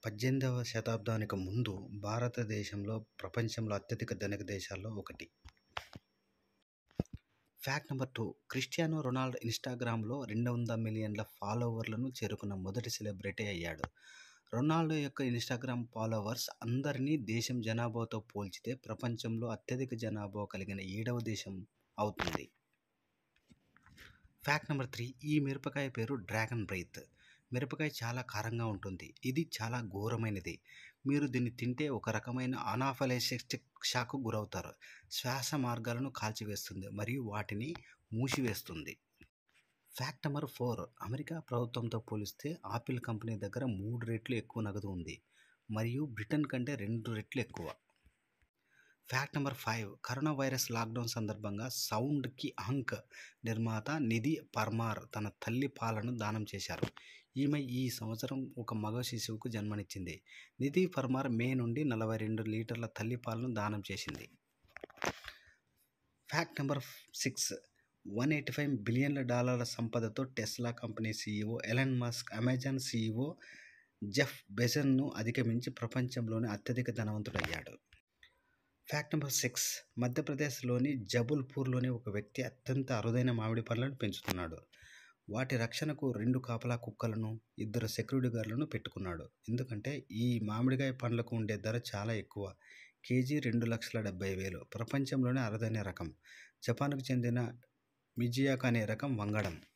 పద్దెనిమిదవ శతాబ్దానికి ముందు భారతదేశంలో ప్రపంచంలో అత్యధిక ధనిక దేశాల్లో ఒకటి fact number two Cristiano Ronaldo ఇన్స్టాగ్రామ్లో రెండు వందల మిలియన్ల ఫాలోవర్లను చేరుకున్న మొదటి సెలబ్రిటీ అయ్యాడు రొనాల్డో యొక్క ఇన్స్టాగ్రామ్ ఫాలోవర్స్ అందరినీ దేశం జనాభాతో పోల్చితే ప్రపంచంలో అత్యధిక జనాభా కలిగిన ఏడవ దేశం అవుతుంది ఫ్యాక్ట్ నెంబర్ త్రీ ఈ మిరపకాయ పేరు డ్రాగన్ బ్రెయిత్ మిరపకాయ చాలా కారంగా ఉంటుంది ఇది చాలా ఘోరమైనది మీరు దీన్ని తింటే ఒక రకమైన అనాఫలైసిస్టిక్ షాక్ గురవుతారు శ్వాస మార్గాలను కాల్చివేస్తుంది మరియు వాటిని మూసివేస్తుంది ఫ్యాక్ట్ నెంబర్ ఫోర్ అమెరికా ప్రభుత్వంతో పోలిస్తే ఆపిల్ కంపెనీ దగ్గర మూడు రెట్లు ఎక్కువ నగదు ఉంది మరియు బ్రిటన్ కంటే రెండు రెట్లు ఎక్కువ fact number five corona virus lockdown సందర్భంగా సౌండ్కి అంక్ నిర్మాత నిధి పర్మార్ తన తల్లి పాలను దానం చేశారు ఈమె ఈ సంవత్సరం ఒక మగ శిశువుకు జన్మనిచ్చింది నిధి పర్మార్ మే నుండి నలభై రెండు లీటర్ల తల్లి పాలను దానం చేసింది fact number six one eighty five బిలియన్ల డాలర్ల సంపదతో Tesla company CEO Elon Musk Amazon CEO Jeff బెజన్ను అధిగమించి ప్రపంచంలోనే అత్యధిక ధనవంతుడయ్యాడు ఫ్యాక్ట్ నెంబర్ సిక్స్ మధ్యప్రదేశ్లోని జబల్పూర్లోని ఒక వ్యక్తి అత్యంత అరుదైన మామిడి పండ్లను పెంచుతున్నాడు వాటి రక్షణకు రెండు కాపలా కుక్కలను ఇద్దరు సెక్యూరిటీ గార్డులను పెట్టుకున్నాడు ఎందుకంటే ఈ మామిడికాయ పండ్లకు ఉండే ధర చాలా ఎక్కువ కేజీ రెండు లక్షల డెబ్బై వేలు ప్రపంచంలోనే అరుదైన రకం జపాన్కు చెందిన మిజియాక్ అనే రకం వంగడం